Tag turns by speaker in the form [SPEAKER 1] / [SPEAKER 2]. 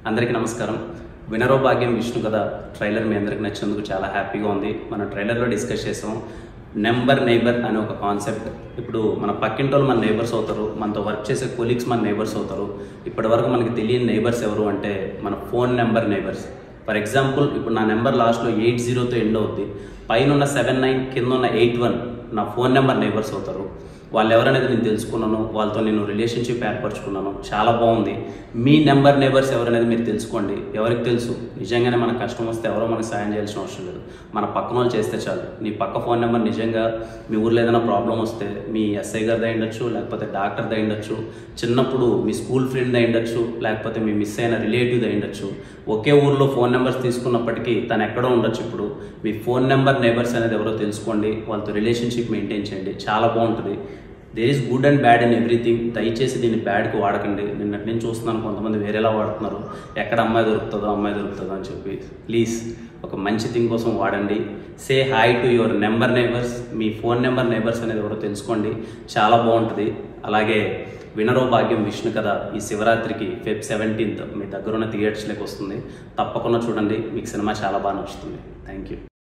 [SPEAKER 1] అందరికీ నమస్కారం వినరో భాగ్యం విష్ణు కథ ట్రైలర్ మీ అందరికి నచ్చినందుకు చాలా హ్యాపీగా ఉంది మనం ట్రైలర్లో డిస్కస్ చేసాం నెంబర్ నైబర్ అనే ఒక కాన్సెప్ట్ ఇప్పుడు మన పక్కింటి వాళ్ళు మన నైబర్స్ అవుతారు మనతో వర్క్ చేసే కొలీగ్స్ మన నైబర్స్ అవుతారు ఇప్పటి వరకు మనకి తెలియని నైబర్స్ ఎవరు అంటే మన phone number neighbours for example ఇప్పుడు నా నెంబర్ లాస్ట్లో ఎయిట్ జీరోతో ఎండ్ అవుద్ది పైన ఉన్న సెవెన్ నైన్ కింద ఉన్న ఎయిట్ వన్ నా ఫోన్ నెంబర్ నైబర్స్ అవుతారు వాళ్ళు ఎవరనేది నేను తెలుసుకున్నాను వాళ్ళతో నేను రిలేషన్షిప్ ఏర్పరచుకున్నాను చాలా బాగుంది మీ నెంబర్ నేబర్స్ ఎవరనేది మీరు తెలుసుకోండి ఎవరికి తెలుసు నిజంగానే మనకు కష్టం వస్తే ఎవరో మనకు సాయం చేయాల్సిన అవసరం లేదు మన పక్కన వాళ్ళు చేస్తే చాలు నీ పక్క ఫోన్ నెంబర్ నిజంగా మీ ఊర్లో ఏదైనా ప్రాబ్లం వస్తే మీ ఎస్ఐ గారిది అయ్యుండొచ్చు లేకపోతే డాక్టర్ది అయ్యుండొచ్చు చిన్నప్పుడు మీ స్కూల్ ఫ్రెండ్ అయ్యుండొచ్చు లేకపోతే మీ మిస్ అయిన రిలేటివ్ది అయ్యుండొచ్చు ఒకే ఊర్లో ఫోన్ నెంబర్స్ తీసుకున్నప్పటికీ తను ఎక్కడో ఉండొచ్చు ఇప్పుడు మీ ఫోన్ నెంబర్ నేబర్స్ అనేది ఎవరో తెలుసుకోండి వాళ్ళతో రిలేషన్షిప్ మెయింటైన్ చేయండి చాలా బాగుంటుంది there is good and bad in everything దయచేసి దీన్ని బ్యాడ్కి వాడకండి నిన్నటి నేను చూస్తున్నాను కొంతమంది వేరేలా వాడుతున్నారు ఎక్కడ అమ్మాయి దొరుకుతుందో అమ్మాయి దొరుకుతుందో అని చెప్పి ప్లీజ్ ఒక మంచి థింగ్ కోసం వాడండి say hi to your number neighbours మీ ఫోన్ నెంబర్ నైబర్స్ అనేది ఎవరో తెలుసుకోండి చాలా బాగుంటుంది అలాగే వినరో భాగ్యం విష్ణు కథ ఈ శివరాత్రికి ఫెబ్ సెవెంటీన్త్ మీ దగ్గరున్న థియేటర్స్లోకి వస్తుంది తప్పకుండా చూడండి మీకు సినిమా చాలా బాగా నచ్చుతుంది థ్యాంక్ యూ